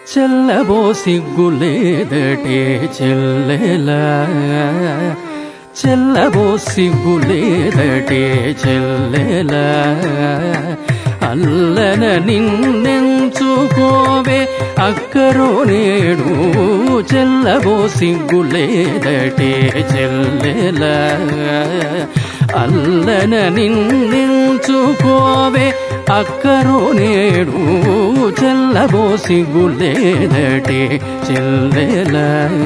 చెల్లబో సిగ్గులేదటే చెల్లెలా చెల్లబో సిగ్గులేదటే చెల్లెలా అల్లన నిన్నెంచుకోవే అక్కరో నేడు చెల్లబో సిగ్గులేదటే చెల్లెలా అల్లన నిన్నెంచుకోవే అక్కరో నేడు చెల్లబో సిగ్గులేదటే చెల్లెలా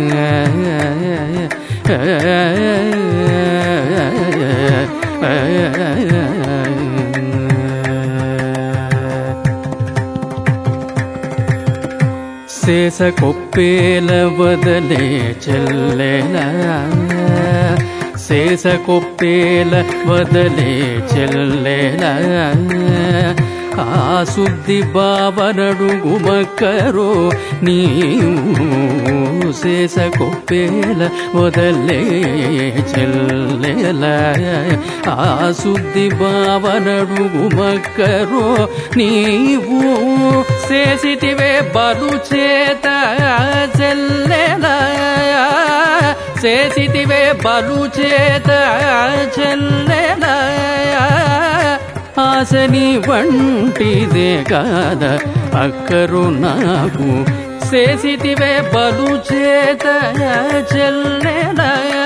శేష కొప్పేల వదలే చెల్లెల శేష కొప్పేల వదలే చెల్లెల ఆ శుద్ధి బావనడుగు మక్కరో నీవు శేష కొప్పేల వదలే చెల్లెల ఆ శుద్ధి బావనడుగు మక్కరో నీవు చేసిటివే బలు చేత చెల్లెల చేసిటివే బలు చేత చెల్లెల ఆశని వంటిదే కాద అక్కరు నాకు చేసిటివే బలు చేత చెల్లెల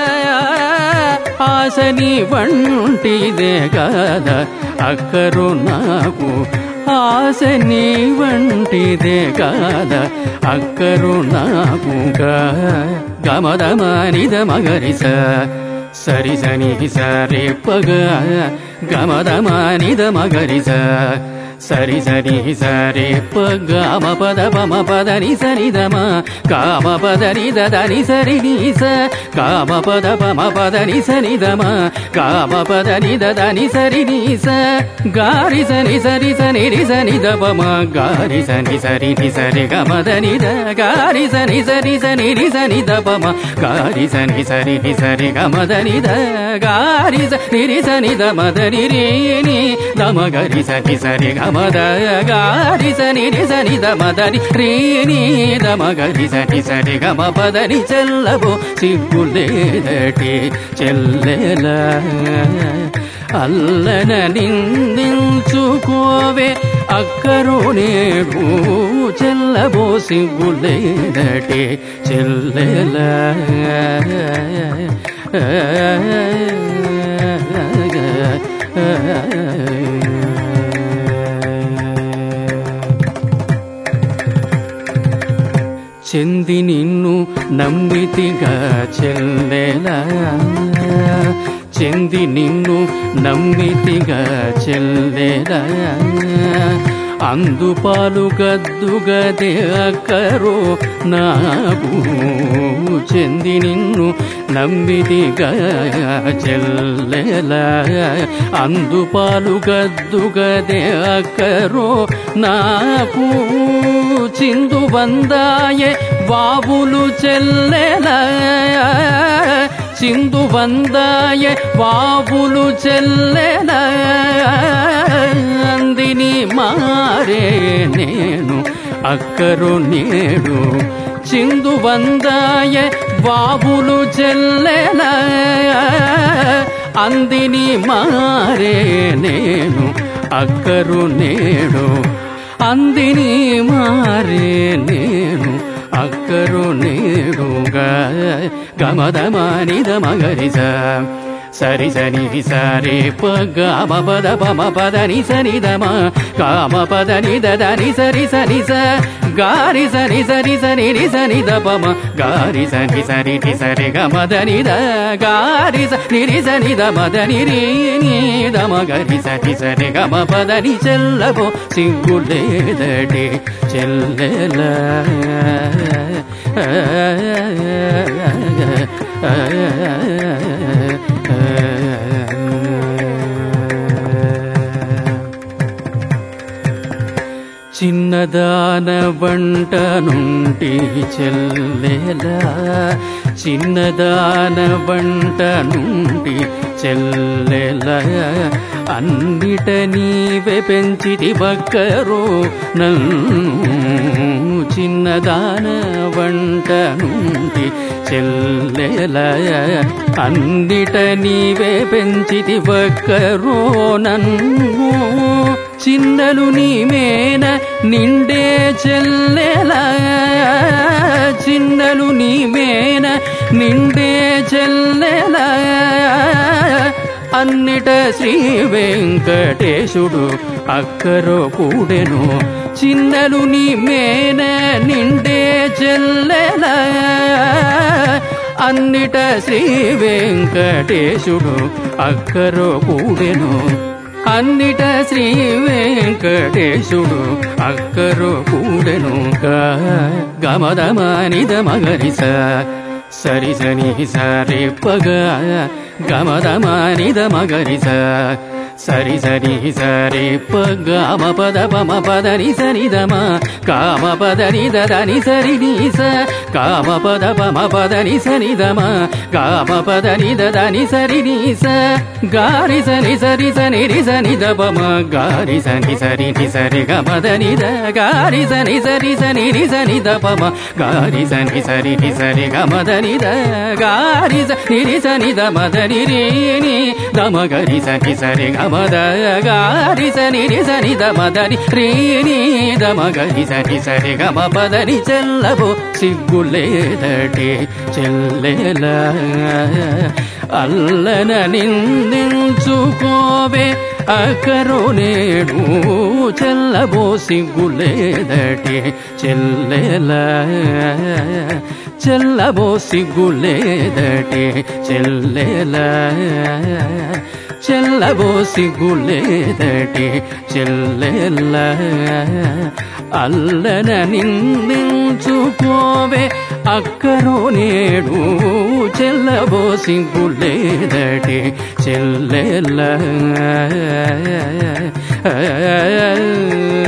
ఆశని వంటిదే కాద అక్కరు నాకు ఆశని వంటిదే కాద అక్కరు నాకు గమదమానిద మగరిస సరి సని సరి పగ గమదమానిద మగరిస సరి సరి సరి పగ మ పద పమ పద ని సరి దమ కామ పద ని దని సరి ని స కామ పద పమ పద ని సరి దమ కామ పద ని దని సరి ని స గారి సని సరి సని రి సని ద పమ గారి సని సరి ని సరి గమ దని ద గారి సని సరి సని రి సని ద పమ గారి సని సరి ని సరి గమ దని ద గారి సని రి సని ద మదని రి ని దమ గరి సని సరి గమ ద గారి సని రి సని ద మదని రి ని దమ గరి సని సరి గమ పదని చెల్లబో సిగ్గులేదటి చెల్లెల అల్లన నిందించుకోవే అక్కరు నేడు చెల్లబో సిగ్గులేదటే చెల్లెల చెంది నిన్ను నమ్మితిగా చెల్లెలా చెంది నిన్ను నమ్మితిగా చెల్లెలా అందుపాలు గద్దుగదే అక్కరో నాకు చెంది నిన్ను నమ్మిదిగా చెల్లెల అందుపాలు గద్దుగదే అక్కరో నాకు చిందు వందాయే బాబులు చెల్లెల చిందు వందాయే బాబులు చెల్లెల అందిని మారే నేను అక్కరు నేడు చిందు వందాయ బాబులు చెల్లెల అందిని మారే నేను అక్కరు నేడు అందిని మారే నేను అక్కరు నేడుగా గమదమానిద మగరిజ సరి సని సరి పగ మ పద పమ పద ని సని దమ కామ పద ని దని సరి సని స గారి సని సరి సని రి సని ద పమ గారి సని సరి టి సరి గ మద ని ద గారి సని రి సని ద మద ని రి ని ద మ గరి సని సరి గ మ పద ని చెల్లబో సిగ్గులేదటి చెల్లెల చిన్నదాన వంట నుండి చెల్లెలా చిన్నదాన వంట నుండి చెల్లెల అన్నిట నీవే పెంచితి బక్కరు నన్ను చిన్నదాన వంట నుండి చెల్లెల అన్నిట నీవే పెంచితి బక్కరు నన్ను చిన్నలు నీమేన నిండే చెల్లెల చిన్నలు నీమేన నిండే చెల్లెల అన్నిట శ్రీ వెంకటేశుడు అక్కరో కూడెను చిన్నలు నీ మేన నిండే చెల్లెల అన్నిట శ్రీ వెంకటేశుడు అక్కరో కూడెను అన్నిట శ్రీ వెంకటేశుడు అక్కరో కూడెను గమదమానిద మగరిస సరి సని సరి పగ గమదమానిద మగరిస సరి సరి సరి పగ మ పద పమ పద ని సని దమ కామ పద ని దని సరి ని స కామ పద పమ పద ని సని దమ కామ పద ని దని సరి ని స గారి సని సరి సని రి సని ద పమ గారి సని సరి ని సరి గ పద ని ద గారి సని సరి సని రి సని ద పమ గారి సని సరి ని సరి గ మద ని ద గారి సని రి సని ద మద ని రి ని ద మ గరి సని సరి గ మద గారి సని రి సని ద మద ని రి ని ద మ గరి సని సరి గ మ పద ని చెల్లబో సిగ్గులేదటే చెల్లెల అల్లన నిందించుకోవే అకరు నేడు చెల్లబో సిగ్గులేదటే చెల్లెల చెల్లబో సిగ్గులేదటే చెల్లెల చెల్లబో సిగ్గులేదటే చెల్లెల అల్లన నిందించుకోవే అక్కరో నేడు చెల్లబో సిగ్గులేదటే చెల్లెల